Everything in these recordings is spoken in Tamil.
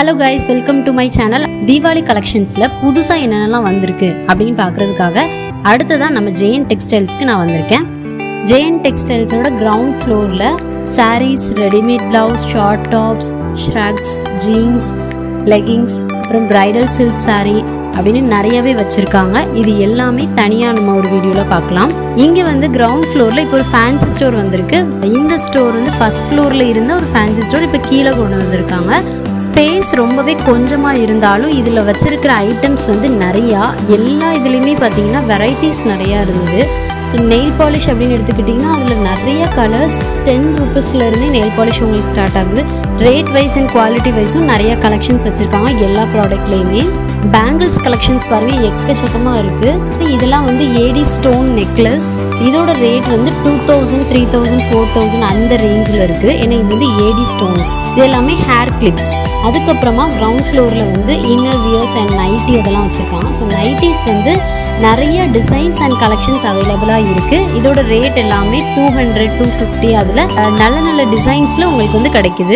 hello guys welcome to my channel Deepavali கலெக்ஷன்ஸில் புதுசாக என்னென்னலாம் வந்திருக்கு அப்படின்னு பார்க்குறதுக்காக அடுத்ததான் நம்ம ஜெயன் டெக்ஸ்டைல்ஸ்க்கு நான் வந்திருக்கேன் ஜெயன் டெக்ஸ்டைல்ஸோட கிரவுண்ட் ஃப்ளோரில் sarees readymade blouse short tops shrugs jeans leggings அப்புறம் பிரைடல் சில்க் saree அப்படின்னு நிறையவே வச்சுருக்காங்க இது எல்லாமே தனியாக நம்ம ஒரு வீடியோவில் பார்க்கலாம் இங்கே வந்து கிரவுண்ட் ஃப்ளோரில் இப்போ ஒரு ஃபேன்சி ஸ்டோர் வந்திருக்கு இந்த ஸ்டோர் வந்து ஃபர்ஸ்ட் ஃப்ளோரில் இருந்த ஒரு ஃபேன்சி ஸ்டோர் இப்போ கீழே கொண்டு வந்திருக்காங்க ஸ்பேஸ் ரொம்பவே கொஞ்சமாக இருந்தாலும் இதில் வச்சிருக்கிற ஐட்டம்ஸ் வந்து நிறையா எல்லா இதுலேயுமே பார்த்தீங்கன்னா வெரைட்டிஸ் நிறையா இருந்தது ஸோ நெயில் பாலிஷ் அப்படின்னு எடுத்துக்கிட்டிங்கன்னா அதில் நிறைய கலர்ஸ் டென் ருபீஸ்லேருந்தே நெயில் பாலிஷ் உங்களுக்கு ஸ்டார்ட் ஆகுது ரேட் வைஸ் அண்ட் குவாலிட்டி வைஸும் நிறைய கலெக்ஷன்ஸ் வச்சுருக்காங்க எல்லா ப்ராடக்ட்லேயுமே பேங்கிள்ஸ் கலெக்ஷன்ஸ் பாருங்கள் எக்கச்சக்கமாக இருக்குது இதெல்லாம் வந்து ஏடி ஸ்டோன் நெக்லஸ் இதோட ரேட் வந்து two thousand three thousand four thousand அந்த ரேஞ்சில் இருக்குது ஏன்னா இது வந்து ஏடி ஸ்டோன்ஸ் இது எல்லாமே ஹேர் கிளிப்ஸ் அதுக்கப்புறமா கிரவுண்ட் ஃப்ளோரில் வந்து இன்னர் வியர்ஸ் அண்ட் நைட்டி அதெல்லாம் வச்சுருக்காங்க ஸோ நைட்டிஸ் வந்து நிறைய டிசைன்ஸ் அண்ட் கலெக்ஷன்ஸ் அவைலபிளாக இருக்குது இதோட ரேட் எல்லாமே டூ ஹண்ட்ரட் டூ ஃபிஃப்டி அதில் நல்ல நல்ல டிசைன்ஸில் உங்களுக்கு வந்து கிடைக்குது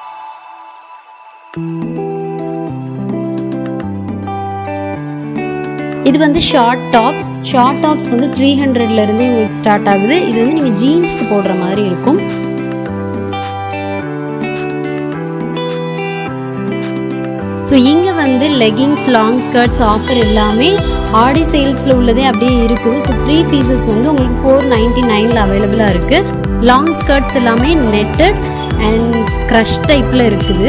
இது வந்து ஷார்ட் டாப்ஸ் ஷார்ட் டாப்ஸ் வந்து த்ரீ ஹண்ட்ரட்லேருந்தே உங்களுக்கு ஸ்டார்ட் ஆகுது இது வந்து நீங்கள் ஜீன்ஸ்க்கு போடுற மாதிரி இருக்கும் ஸோ இங்கே வந்து லெகிங்ஸ் லாங் ஸ்கர்ட்ஸ் ஆஃபர் எல்லாமே ஆடி சேல்ஸில் உள்ளதே அப்படியே இருக்குது ஸோ த்ரீ பீசஸ் வந்து உங்களுக்கு ஃபோர் நைன்டி நைனில் அவைலபிளாக இருக்குது லாங் ஸ்கர்ட்ஸ் எல்லாமே நெட்டட் அண்ட் க்ரஷ் டைப்பில் இருக்குது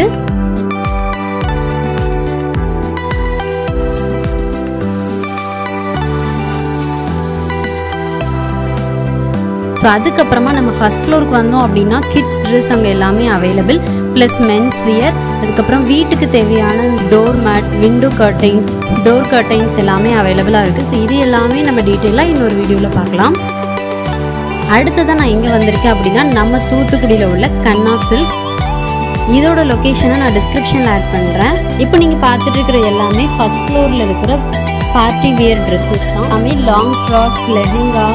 ஸோ அதுக்கப்புறமா நம்ம ஃபஸ்ட் ஃப்ளோருக்கு வந்தோம் அப்படின்னா கிட்ஸ் ட்ரெஸ் அங்கே எல்லாமே அவைலபிள் ப்ளஸ் மென்ஸ் வியர் அதுக்கப்புறம் வீட்டுக்கு தேவையான door mat window curtains door curtains எல்லாமே அவைலபிளாக இருக்குது ஸோ இது எல்லாமே நம்ம டீட்டெயிலாக இன்னொரு வீடியோவில் பார்க்கலாம் அடுத்ததான் நான் எங்கே வந்திருக்கேன் அப்படின்னா நம்ம தூத்துக்குடியில் உள்ள கண்ணா சில்க் இதோட லொக்கேஷனை நான் டிஸ்கிரிப்ஷனில் ஆட் பண்ணுறேன் இப்போ நீங்கள் பார்த்துட்டு இருக்கிற எல்லாமே ஃபஸ்ட் ஃப்ளோரில் இருக்கிற பார்ட்டி வியர் ட்ரெஸ்ஸஸ் தான் எல்லாமே லாங் ஃப்ராக்ஸ் லெஹங்கா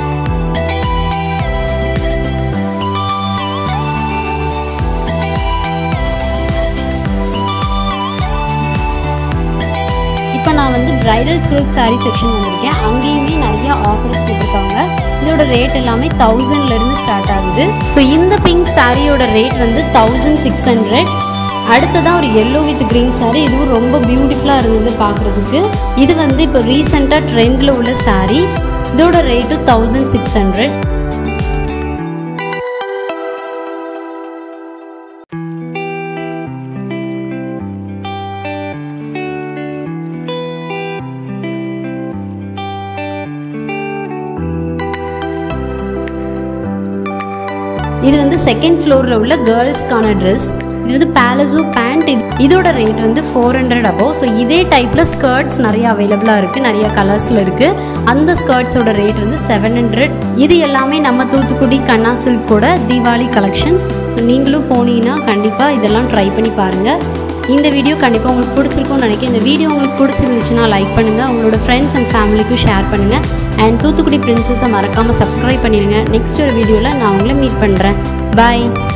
இப்போ நான் வந்து பிரைடல் சில்க் saree செக்ஷன் வந்திருக்கேன் அங்கேயுமே நிறைய ஆஃபர்ஸ் கொடுத்துருக்காங்க இதோட ரேட் எல்லாமே தௌசண்ட்லேருந்து ஸ்டார்ட் ஆகுது ஸோ இந்த பிங்க் சாரியோட ரேட் வந்து தௌசண்ட் சிக்ஸ் ஹண்ட்ரட் அடுத்ததான் ஒரு எல்லோ வித் க்ரீன் saree இதுவும் ரொம்ப பியூட்டிஃபுல்லாக இருந்தது பார்க்குறதுக்கு இது வந்து இப்போ ரீசெண்டாக ட்ரெண்டில் உள்ள saree இதோட ரேட்டும் தௌசண்ட் சிக்ஸ் ஹண்ட்ரட் இது வந்து செகண்ட் ஃப்ளோரில் உள்ள கேர்ள்ஸ்க்கான ட்ரெஸ் இது வந்து பேலஸோ பேண்ட் இதோட ரேட் வந்து ஃபோர் ஹண்ட்ரட் அபோவ் ஸோ இதே டைப்பில் ஸ்கர்ட்ஸ் நிறைய அவைலபிளாக இருக்குது நிறைய கலர்ஸில் இருக்குது அந்த ஸ்கர்ட்ஸோட ரேட் வந்து செவன் ஹண்ட்ரட் இது எல்லாமே நம்ம தூத்துக்குடி கண்ணா சில்கோட தீபாவளி கலெக்ஷன்ஸ் ஸோ நீங்களும் போனீங்கன்னா கண்டிப்பாக இதெல்லாம் ட்ரை பண்ணி பாருங்கள் இந்த வீடியோ கண்டிப்பாக உங்களுக்கு பிடிச்சிருக்கும்னு நினைக்கிறேன் இந்த வீடியோ உங்களுக்கு பிடிச்சிருந்துச்சுன்னா லைக் பண்ணுங்கள் உங்களோட ஃப்ரெண்ட்ஸ் அண்ட் ஃபேமிலிக்கும் ஷேர் பண்ணுங்கள் அண்ட் தூத்துக்குடி பிரின்சஸை மறக்காமல் சப்ஸ்கிரைப் பண்ணிடுங்க நெக்ஸ்ட் ஒரு வீடியோவில் நான் உங்களை மீட் பண்ணுறேன் பாய்